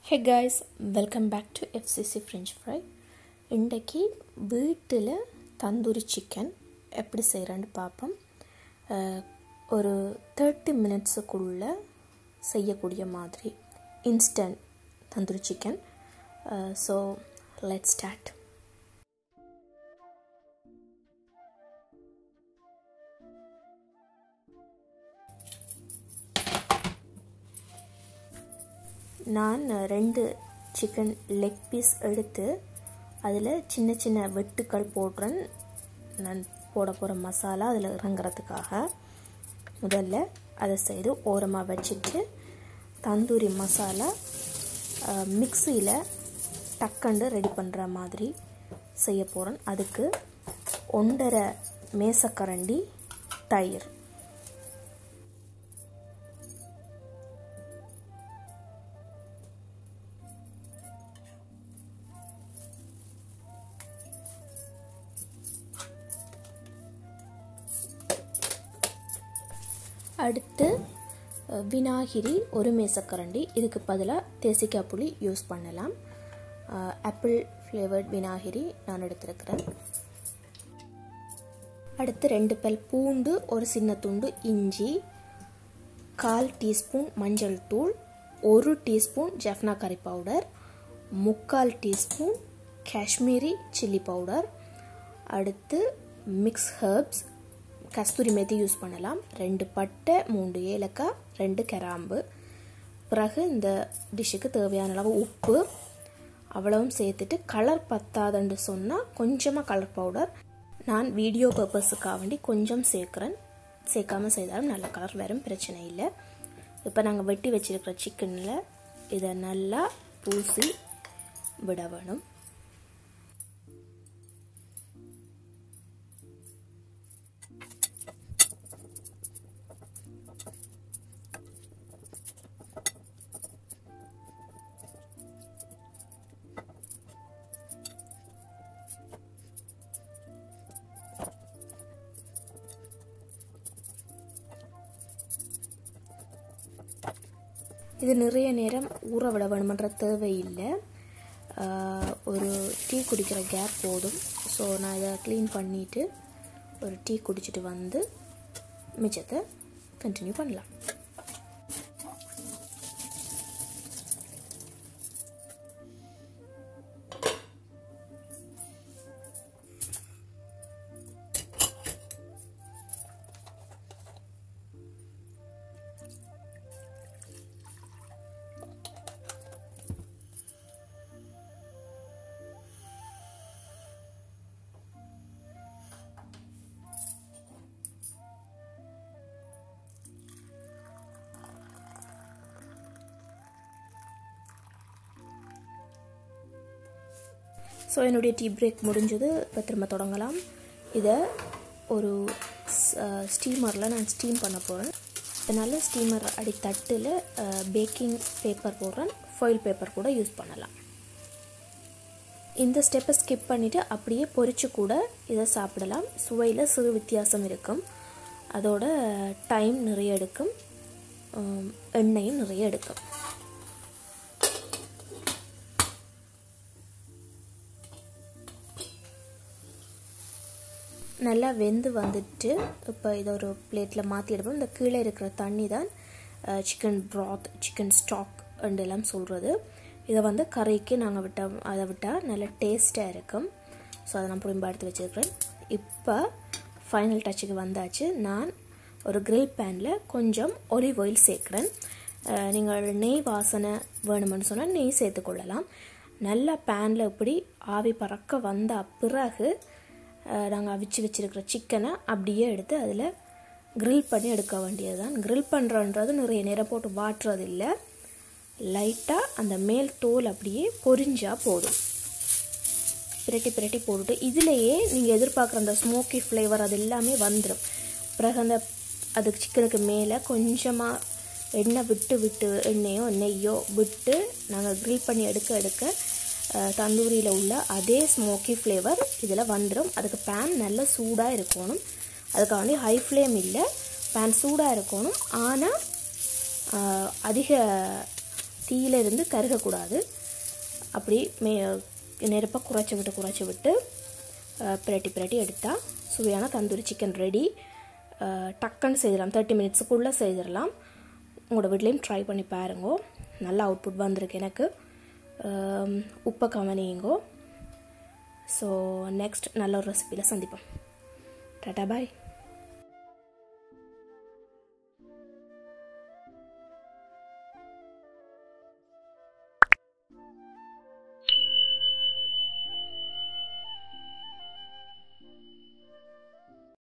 hey guys welcome back to FCC French fry இன்றைக்கி வீட்டில் tandoori chicken எப்படி செய்கிறேன்னு பார்ப்போம் அஹ், ஒரு தேர்ட்டி மினிட்ஸுக்குள்ளே செய்யக்கூடிய மாதிரி instant tandoori chicken so let start நான் ரெண்டு சிக்கன் லெக் பீஸ் எடுத்து அதில் சின்ன சின்ன வெட்டுக்கள் போடுறேன் நான் போட போகிற மசாலா அதில் இறங்குறதுக்காக முதல்ல அதை செய்து ஓரமாக வச்சுட்டு தந்தூரி மசாலா மிக்சியில் டக்கண்டு ரெடி பண்ணுற மாதிரி செய்ய போகிறேன் அதுக்கு ஒன்றரை மேசக்கரண்டி தயிர் அடுத்து அஹ், விநாகிரி ஒரு மேசக்கரண்டி இதுக்கு பதிலாக தேசிக்காய் புளி யூஸ் பண்ணலாம் ஆப்பிள் ஃப்ளேவர்ட் விநாகிரி நான் எடுத்திருக்கிறேன் அடுத்து ரெண்டு பல் பூண்டு ஒரு சின்ன துண்டு இஞ்சி கால் டீஸ்பூன் மஞ்சள் தூள் ஒரு டீஸ்பூன் ஜஃப்னா கறி பவுடர் முக்கால் டீஸ்பூன் காஷ்மீரி சில்லி பவுடர் அடுத்து mix herbs kasuri methi use பண்ணலாம் ரெண்டு பட்டை மூன்று ஏலக்காய் ரெண்டு கிராம்பு பிறகு இந்த டிஷ்ஷுக்கு தேவையான அளவு உப்பு அவ்வளவும் சேர்த்துட்டு கலர் பத்தாதுன்னு சொன்னால் கொஞ்சமாக கலர் பவுடர் நான் வீடியோ பர்பஸுக்காக வேண்டி கொஞ்சம் சேர்க்குறேன் சேர்க்காம செய்தாலும் நல்ல கலர் வரும் பிரச்சனை இல்லை இப்போ நாங்கள் வெட்டி வச்சிருக்கிற சிக்கனில் இதை நல்லா பூசி விட வேணும் இது நிறைய நேரம் ஊற விட வேணுமன்ற தேவையில்லை ஆஹ், ஒரு டீ குடிக்கிற கேப் போதும் ஸோ நான் இதை க்ளீன் பண்ணிவிட்டு ஒரு டீ குடிச்சிட்டு வந்து மிச்சத்தை கண்டினியூ பண்ணலாம் ஸோ என்னுடைய டீ பிரேக் முடிஞ்சது இப்போ திரும்ப தொடங்கலாம் இதை ஒரு ஸ்டீமரில் நான் ஸ்டீம் பண்ண போகிறேன் இதனால் ஸ்டீமர் அடி தட்டில் பேக்கிங் பேப்பர் போடுறேன் ஃபாயில் பேப்பர் கூட யூஸ் பண்ணலாம் இந்த ஸ்டெப்பை ஸ்கிப் பண்ணிவிட்டு அப்படியே பொரிச்சு கூட இதை சாப்பிடலாம் சுவையில் சிறு வித்தியாசம் இருக்கும் அதோட டைம் நிறைய எடுக்கும் உம், எண்ணெயும் நிறைய எடுக்கும் நல்லா வெந்து வந்துட்டு இப்போ இதை ஒரு பிளேட்டில் மாற்றி எடுப்போம் இந்த கீழே இருக்கிற தண்ணி தான் சிக்கன் ப்ராத் சிக்கன் ஸ்டாக் எல்லாம் சொல்கிறது இதை வந்து கறிக்கு நாங்கள் விட்டோம் அதை விட்டால் நல்ல டேஸ்ட்டாக இருக்கும் ஸோ அதை நான் புரிம்பா எடுத்து வச்சுருக்கிறேன் இப்போ ஃபைனல் டச்சுக்கு வந்தாச்சு நான் ஒரு grill பேனில் கொஞ்சம் ஒலிவ் ஆயில் சேர்க்குறேன் அஹ், நீங்கள் நெய் வாசனை வேணுமென்னு சொன்னால் நெய் சேர்த்துக்கொள்ளலாம் நல்லா பேனில் இப்படி ஆவி பறக்க வந்த பிறகு நாங்கள் அவிச்சு வச்சிருக்கிற சிக்கனை அப்படியே எடுத்து அதில் grill பண்ணி எடுக்க வேண்டியது தான் grill பண்ணுறன்றது நிறைய நேரம் போட்டு வாட்டுறது இல்லை லைட்டாக அந்த மேல் தோல் அப்படியே பொரிஞ்சா போதும் பிரட்டி பிரட்டி போட்டுட்டு இதுலேயே நீங்கள் எதிர்பார்க்குற அந்த ஸ்மோக்கி ஃப்ளேவர் அது எல்லாமே வந்துடும் பிறகு அந்த அதுக்கு சிக்கனுக்கு மேலே கொஞ்சமாக எண்ணெய் விட்டு விட்டு எண்ணெயோ நெய்யோ விட்டு நாங்கள் grill பண்ணி எடுக்க எடுக்க அஹ், தந்தூரியில் உள்ள அதே ஸ்மோக்கி ஃப்ளேவர் இதில் வந்துடும் அதுக்கு பேன் நல்ல சூடாக இருக்கணும் அதுக்காக வேண்டி ஹை ஃப்ளேம் இல்லை பேன் சூடாக இருக்கணும் ஆனால் அதிக தீயில இருந்து கருகக்கூடாது அப்படி மே நெருப்பாக குறைச்சி விட்டு குறைச்சி விட்டு அஹ், பிரட்டி பிரட்டி எடுத்தால் சுவையான தந்தூரி சிக்கன் ரெடி டக்குன்னு செய்திடலாம் தேர்ட்டி மினிட்ஸுக்குள்ளே செய்திடலாம் உங்களோட வீட்லேயும் ட்ரை பண்ணி பாருங்கோ நல்ல அவுட்புட் வந்திருக்கு எனக்கு அஹ், உப்பை கவனியுங்கோ ஸோ நெக்ஸ்ட் நல்ல ஒரு ரெசிபியில் சந்திப்போம் டாட்டா பாய்